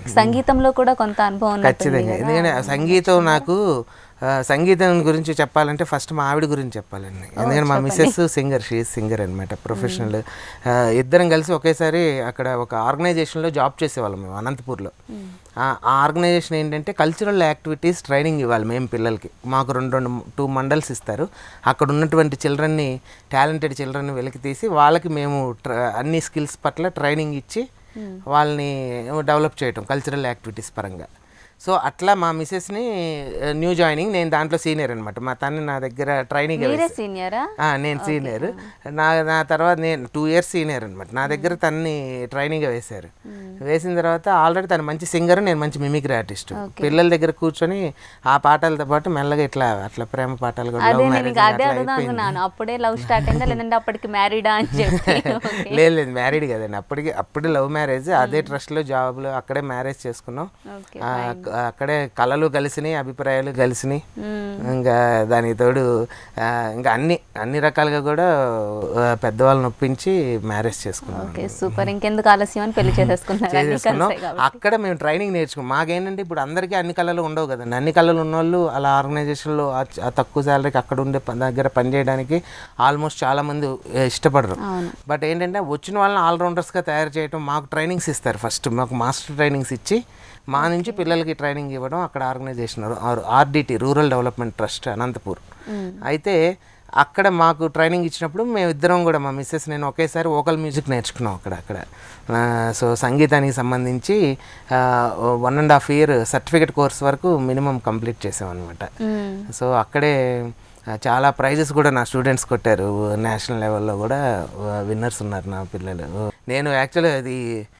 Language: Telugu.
సంగీతంలో కూడా కొంత అనుభవం ఉన్నట్టుంది ఖచ్చితంగా కదా? ఎందుకంటే సంగీతం నాకు ఆ, సంగీతం గురించి చెప్పాలంటే ఫస్ట్ మా ఆవిడ గురించి చెప్పాలండి ఎందుకంటే మా మిస్సెస్ సింగర్ షీ సింగర్ అనమాట ప్రొఫెషనల్ ఇద్దరం కలిసి ఒకేసారి అక్కడ ఒక ఆర్గనైజేషన్లో జాబ్ చేసేవాళ్ళం మేము అనంతపూర్లో ఆ ఆర్గనైజేషన్ ఏంటంటే కల్చరల్ యాక్టివిటీస్ ట్రైనింగ్ ఇవ్వాలి మేము పిల్లలకి మాకు రెండు రెండు టూ మండల్స్ ఇస్తారు అక్కడ ఉన్నటువంటి చిల్డ్రన్ని టాలెంటెడ్ చిల్డ్రన్ని వెలికి తీసి వాళ్ళకి మేము ట్ర- అన్ని స్కిల్స్ పట్ల ట్రైనింగ్ ఇచ్చి వాళ్ళని డెవలప్ చేయటం కల్చరల్ యాక్టివిటీస్ పరంగా సో అట్లా మా మిసెస్ని న్యూ జాయినింగ్ నేను దాంట్లో సీనియర్ అనమాట మా తన్ని నా దగ్గర ట్రైనింగ్ మీరే సీనియరా నేను సీనియర్ నా నా తర్వాత నేను టూ ఇయర్స్ సీనియర్ అనమాట నా దగ్గర తన్ని ట్రైనింగ్ వేశారు వేసిన తర్వాత ఆల్రెడీ తను మంచి సింగర్ నేను మంచి మిమిక్రీ ఆర్టిస్ట్ పిల్లల దగ్గర కూర్చొని ఆ పాటలతో పాటు మెల్లగా ఇట్లా అట్లా ప్రేమ పాటలు కూడా అదే love నేను marriage ఇంకా అదే అట్లా అడుగుదాం అయిపోయింది. అనుకున్నాను అప్పుడే లవ్ స్టార్ట్ అయిందా లేదంటే అప్పటికి మ్యారీడా అని చెప్పి Okay. లేదు లేదు మ్యారీడ్ కదండి అప్పటికి అప్పుడే లవ్ మ్యారేజ్ అదే ట్రస్ట్లో జాబ్లో అక్కడే మ్యారేజ్ చేసుకున్నాం Okay, ఆ, అక్క- అక్కడే కళలు కలిసినాయి అభిప్రాయాలు కలిసినాయి మ్మ్. ఇంకా దానికి తోడు ఆ, ఇంకా అన్ని అన్ని రకాలుగా కూడా ఆ, పెద్దవాళ్ళని ఒప్పించి మ్యారేజ్ చేసుకున్నాం ఓకే సూపర్ ఇంకెందుకు ఆలస్యం అని పెళ్లి చేసేసుకున్నారు అన్ని చేసుకున్నాం కలిసాయి కాబట్టి. అక్కడ మేము ట్రైనింగ్ నేర్చుకున్నాం మాకేంటంటే ఇప్పుడు అందరికీ అన్ని కళలు ఉండవు కదండి అన్ని కళలు ఉన్న వాళ్ళు అలా ఆర్గనైజేషన్లో ఆ చ- ఆ తక్కువ శాలరీకి అక్కడ ఉండే ప- దగ్గర పనిచేయడానికి ఆల్మోస్ట్ చాలా మంది ఏ, ఇష్టపడరు అవును బట్ ఏంటంటే వచ్చిన వాళ్ళని ఆల్రౌండర్స్గా తయారు చేయడం మాకు ట్రైనింగ్స్ ఇస్తారు ఫస్ట్ మాకు మాస్టర్ ట్రైనింగ్స్ ఇచ్చి మా నుంచి పిల్లలకి ట్రైనింగ్ ఇవ్వడం అక్కడ organisation RDT rural development trust Anantapur అయితే అక్కడ మాకు ట్రైనింగ్ ఇచ్చినప్పుడు మేము ఇద్దరం కూడా మా మిస్సెస్ నేను ఒకేసారి వోకల్ మ్యూజిక్ నేర్చుకున్నాం అక్కడ అక్కడ సో సంగీతానికి సంబంధించి one and half year certificate course వరకు మినిమం కంప్లీట్ చేసాం అనమాట మ్మ్. సో అక్కడే ఆ, చాలా ప్రైజెస్ కూడా నా స్టూడెంట్స్ కొట్టారు నేషనల్ లెవెల్లో కూడా విన్నర్స్ ఉన్నారు నా పిల్లలు నేను యాక్చువల్గా అది